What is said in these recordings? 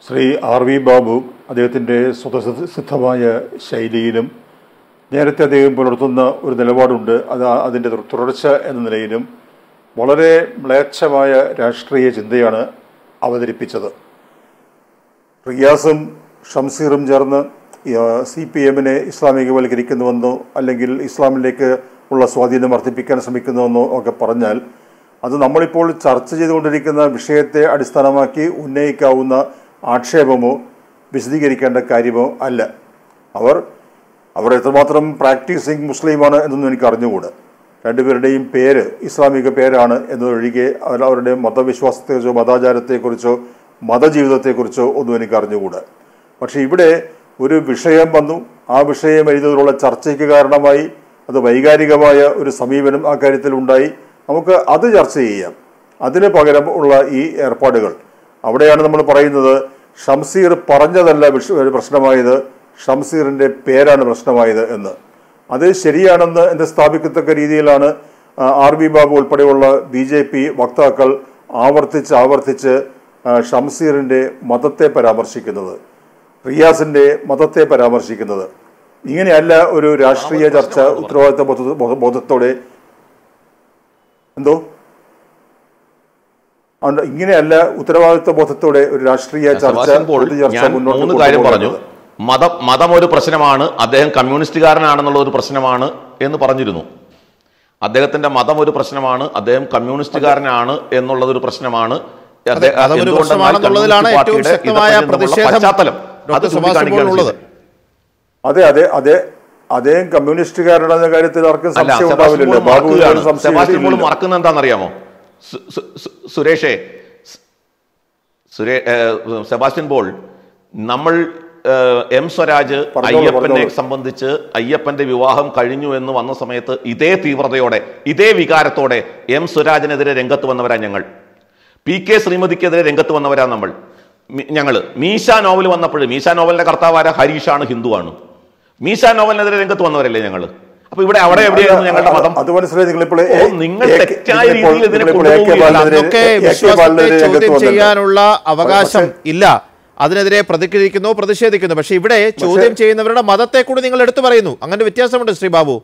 Shri R V Babu അദ്ദേഹത്തിൻ്റെ സ്വതസിദ്ധമായ ശൈലിയിലും നേരത്തെ അദ്ദേഹം പുലർത്തുന്ന ഒരു നിലപാടുണ്ട് അത് ആ- അതിൻ്റെ തുടർ- തുടർച്ച എന്ന നിലയിലും വളരെ മ്ലേച്ഛമായ രാഷ്ട്രീയ ചിന്തയാണ് അവതരിപ്പിച്ചത് റിയാസും ഷംസീറും ചേർന്ന് സി പി എമ്മിനെ ഇസ്ലാമികവൽക്കരിക്കുന്നുവെന്നോ അല്ലെങ്കിൽ ഇസ്ലാമിലേക്ക് ഉള്ള സ്വാധീനം വർദ്ധിപ്പിക്കാൻ ശ്രമിക്കുന്നുവെന്നോ ഒക്കെ പറഞ്ഞാൽ അത് നമ്മളിപ്പോൾ ചർച്ച ചെയ്തുകൊണ്ടിരിക്കുന്ന വിഷയത്തെ അടിസ്ഥാനമാക്കി ഉന്നയിക്കാവുന്ന ആക്ഷേപമോ വിശദീകരിക്കേണ്ട കാര്യമോ അല്ല അവർ അവർ എത്രമാത്രം പ്രാക്ടീസിങ് മുസ്ലിമാണ് എന്നൊന്നും എനിക്ക് അറിഞ്ഞുകൂടാ രണ്ടുപേരുടെയും പേര് ഇസ്ലാമിക പേരാണ് എന്നതൊഴികെ അവർ അവരുടെ മതവിശ്വാസത്തെക്കുറിച്ചോ മതാചാരത്തെക്കുറിച്ചോ മതജീവിതത്തെക്കുറിച്ചോ ഒന്നും എനിക്ക് അറിഞ്ഞുകൂടാ പക്ഷെ ഇവിടെ ഒരു വിഷയം വന്നു ആ വിഷയം എഴുതുന്നതിനുള്ള ചർച്ചയ്ക്ക് കാരണമായി അത് വൈകാരികമായ ഒരു സമീപനം ആ കാര്യത്തിൽ ഉണ്ടായി നമുക്ക് അത് ചർച്ച ചെയ്യാം അതിന് പകരം ഉള്ള ഈ ഏർപ്പാടുകൾ അവിടെയാണ് നമ്മൾ പറയുന്നത് ഷംസീർ പറഞ്ഞതല്ല വിഷ- ഒരു പ്രശ്നമായത് ഷംസീറിന്റെ പേരാണ് പ്രശ്നമായത് എന്ന് അത് ശരിയാണെന്ന് എന്ന് സ്ഥാപിക്കത്തക്ക രീതിയിലാണ് ആ, ആർ ബി ബാബു ഉൾപ്പെടെയുള്ള ബി ജെ പി വക്താക്കൾ ആവർത്തിച്ച് ആവർത്തിച്ച് ആ, ഷംസീറിന്റെ മതത്തെ പരാമർശിക്കുന്നത് റിയാസിന്റെ മതത്തെ പരാമർശിക്കുന്നത് ഇങ്ങനെയല്ല ഒരു രാഷ്ട്രീയ ചർച്ച ഉത്തരവാദിത്ത ബോധ- ബോധ- ബോധത്തോടെ എന്തോ അതുകൊണ്ട് ഇങ്ങനെയല്ല ഉത്തരവാദിത്ത ബോധത്തോടെ ഒരു രാഷ്ട്രീയ ചർച്ച സെബാസ്റ്റ്യൻ പോൾ പൊതു ചർച്ച ഞാൻ മുന്നോട്ട് മൂന്ന് കാര്യം പറഞ്ഞു കൊണ്ടുപോകേണ്ടത്. മതം മതം ഒരു പ്രശ്നമാണ് അദ്ദേഹം കമ്മ്യൂണിസ്റ്റുകാരനാണെന്നുള്ള ഒരു പ്രശ്നമാണ് എന്ന് പറഞ്ഞിരുന്നു അദ്ദേഹത്തിന്റെ മതം ഒരു പ്രശ്നമാണ് അദ്ദേഹം കമ്മ്യൂണിസ്റ്റുകാരനാണ് എന്നുള്ളത് ഒരു പ്രശ്നമാണ് അദ്ദേഹം- മതം ഒരു എന്തുകൊണ്ടെന്നാൽ പ്രശ്നമാണെന്നുള്ളതിലാണ് കമ്മ്യൂണിസ്റ്റ് ഏറ്റവും പാർട്ടിയുടെ ശക്തമായ ഇടപെടലിനുള്ള പ്രതിഷേധം പശ്ചാത്തലം ഡോക്ടർ അത് സെബാസ്റ്റ്യൻ ചൂണ്ടിക്കാണിക്കുകയാണ് പോൾ ഉള്ളത്. ചെയ്തത്. അതെ അതെ അതെ അദ്ദേഹം കമ്മ്യൂണിസ്റ്റുകാരനെന്ന കാര്യത്തിൽ ആർക്കും അല്ല സംശയം സെബാസ്റ്റ്യൻ ഉണ്ടാവില്ലല്ലോ പോൾ ബാബു മറക്കുകയാണ് സംശയം സെബാസ്റ്റ്യൻ പോൾ ഇല്ലല്ലോ. മറക്കുന്നത് എന്താണെന്നറിയാമോ സു- സു- സു- സുരേഷേ സ്- സുരേ ഏഹ്, സെബാസ്റ്റ്യൻ പോൾ നമ്മൾ ഏഹ്, എം സ്വരാജ് പറഞ്ഞോളൂ, അയ്യപ്പനെ പറഞ്ഞോളൂ. സംബന്ധിച്ച് അയ്യപ്പന്റെ വിവാഹം കഴിഞ്ഞു എന്ന് വന്ന സമയത്ത് ഇതേ തീവ്രതയോടെ ഇതേ വികാരത്തോടെ എം സ്വരാജിനെതിരെ രംഗത്ത് വന്നവരാ ഞങ്ങൾ പി കെ ശ്രീമതിക്കെതിരെ രംഗത്ത് വന്നവരാ നമ്മൾ മി- ഞങ്ങള് മീശ നോവൽ വന്നപ്പോൾ മീശ നോവലിന്റെ കർത്താവാര ഹരീഷാണ് ഹിന്ദുവാണ് മീശ നോവലിനെതിരെ രംഗത്ത് വന്നവരല്ലേ ഞങ്ങള് അപ്പൊ ഇവിടെ അവിടെ എവിടെയായിരുന്നു ഞങ്ങളുടെ മതം അത് മനസ്സിലായി നിങ്ങളിപ്പോൾ ഓ, നിങ്ങൾ തെറ്റായ രീതിയിൽ ഇതിനെ അതൊക്കെ അതൊക്കെ വിശ്വാസത്തെ ചോദ്യം ചെയ്യാനുള്ള അവകാശം ഇല്ല അതിനെതിരെ പ്രതികരിക്കുന്നു പ്രതിഷേധിക്കുന്നു പക്ഷെ ഇവിടെ ചോദ്യം ചെയ്യുന്നവരുടെ മതത്തെ കൂടി നിങ്ങൾ എടുത്തു പറയുന്നു അങ്ങനെ വ്യത്യാസമുണ്ട് ശ്രീ ബാബു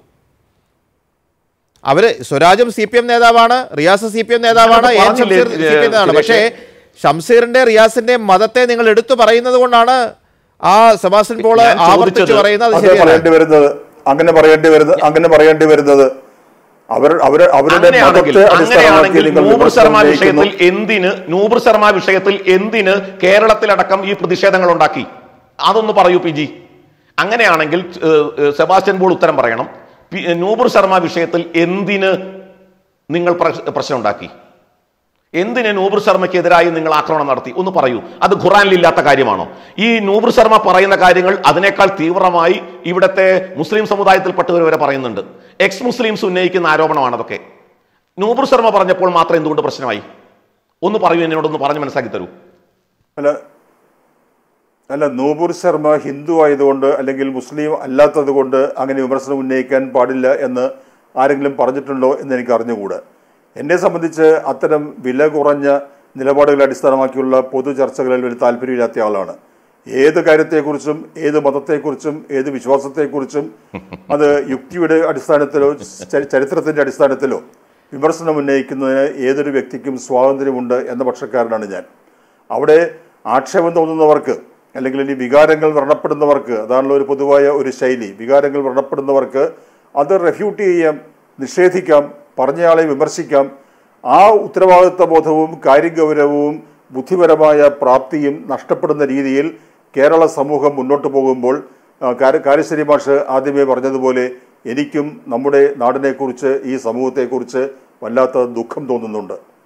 അവര് സ്വരാജും സി പി എം നേതാവാണ് റിയാസ് സി പി എം നേതാവാണ് ഞാനത് എൻ പറഞ്ഞില്ലേ, ഷംസീർ സി പി എം നേതാവാണ് സുരേഷേ? പക്ഷേ ഷംസീറിന്റെ റിയാസിന്റെ മതത്തെ നിങ്ങൾ എടുത്തു പറയുന്നത് കൊണ്ടാണ് ആ സെബാസ്റ്റ്യൻ പോള് ഞാൻ ആവർത്തിച്ച് ചോദിച്ചത് പറയുന്നത് അത് അത് ശരിയാണ് പറയേണ്ടി വരുന്നത് അങ്ങനെ പറയേണ്ടി വരുന്നത് അങ്ങനെ പറയേണ്ടി വരുന്നത് അവർ അവർ അവരുടെ അങ്ങനെയാണെങ്കിൽ മതത്തെ അടിസ്ഥാനമാക്കി അങ്ങനെയാണെങ്കിൽ നിങ്ങൾ നൂബർ വിമർശനം ശർമ്മ ഉന്നയിക്കുന്നു. വിഷയത്തിൽ എന്തിന് നൂബർ ശർമ്മ വിഷയത്തിൽ എന്തിന് കേരളത്തിലടക്കം ഈ പ്രതിഷേധങ്ങൾ ഉണ്ടാക്കി അതൊന്ന് പറയൂ പി ജി അങ്ങനെയാണെങ്കിൽ ഏഹ്, ഏഹ്, സെബാസ്റ്റ്യൻ പോൾ ഉത്തരം പറയണം പി- നൂബർ ശർമ്മ വിഷയത്തിൽ എന്തിന് നിങ്ങൾ പ്രശ്- പ്രശ്നം ഉണ്ടാക്കി എന്തിന് നൂബർ ശർമ്മയ്ക്കെതിരായി നിങ്ങൾ ആക്രമണം നടത്തി ഒന്ന് പറയൂ അത് ഖുറാനിലില്ലാത്ത കാര്യമാണോ ഈ നൂബർ ശർമ്മ പറയുന്ന കാര്യങ്ങൾ അതിനേക്കാൾ തീവ്രമായി ഇവിടുത്തെ മുസ്ലിം സമുദായത്തിൽപ്പെട്ടവർ വരെ പറയുന്നുണ്ട് എക്സ് മുസ്ലിംസ് ഉന്നയിക്കുന്ന ആരോപണമാണ് അതൊക്കെ നൂബർ ശർമ്മ പറഞ്ഞപ്പോൾ മാത്രം എന്തുകൊണ്ട് പ്രശ്നമായി ഒന്ന് പറയൂ എന്നോടൊന്ന് പറഞ്ഞ് മനസ്സിലാക്കി തരൂ അല്ല അല്ല നൂപുർ ശർമ്മ ഹിന്ദു ആയതുകൊണ്ട് അല്ലെങ്കിൽ മുസ്ലിം അല്ലാത്തത് കൊണ്ട് അങ്ങനെ വിമർശനം ഉന്നയിക്കാൻ പാടില്ല എന്ന് ആരെങ്കിലും പറഞ്ഞിട്ടുണ്ടോ എന്ന് എനിക്ക് അറിഞ്ഞുകൂടാ എന്നെ സംബന്ധിച്ച് അത്തരം വില കുറഞ്ഞ നിലപാടുകളെ അടിസ്ഥാനമാക്കിയുള്ള പൊതു ചർച്ചകളിൽ വലിയ താല്പര്യമില്ലാത്ത ആളാണ് ഏത് കാര്യത്തെക്കുറിച്ചും ഏത് മതത്തെക്കുറിച്ചും ഏത് വിശ്വാസത്തെക്കുറിച്ചും അത് യുക്തിയുടെ അടിസ്ഥാനത്തിലോ ച- ചരിത്രത്തിന്റെ അടിസ്ഥാനത്തിലോ വിമർശനം ഉന്നയിക്കുന്നതിന് ഏതൊരു വ്യക്തിക്കും സ്വാതന്ത്ര്യമുണ്ട് എന്ന പക്ഷക്കാരനാണ് ഞാൻ അവിടെ ആക്ഷേപം തോന്നുന്നവർക്ക് അല്ലെങ്കിൽ ഇനി വികാരങ്ങൾ വ്രണപ്പെടുന്നവർക്ക് അതാണല്ലോ ഒരു പൊതുവായ ഒരു ശൈലി വികാരങ്ങൾ വ്രണപ്പെടുന്നവർക്ക് അത് റെഫ്യൂട്ട് ചെയ്യാം നിഷേധിക്കാം പറഞ്ഞയാളെ വിമർശിക്കാം ആ ഉത്തരവാദിത്വ ബോധവും കാര്യഗൗരവവും ബുദ്ധിപരമായ പ്രാപ്തിയും നഷ്ടപ്പെടുന്ന രീതിയിൽ കേരള സമൂഹം മുന്നോട്ട് പോകുമ്പോൾ ആ, കാര- കാരശ്ശേരി മാഷ് ആദ്യമേ പറഞ്ഞതുപോലെ എനിക്കും നമ്മുടെ നാടിനെക്കുറിച്ച് ഈ സമൂഹത്തെക്കുറിച്ച് വല്ലാത്ത ദുഃഖം തോന്നുന്നുണ്ട്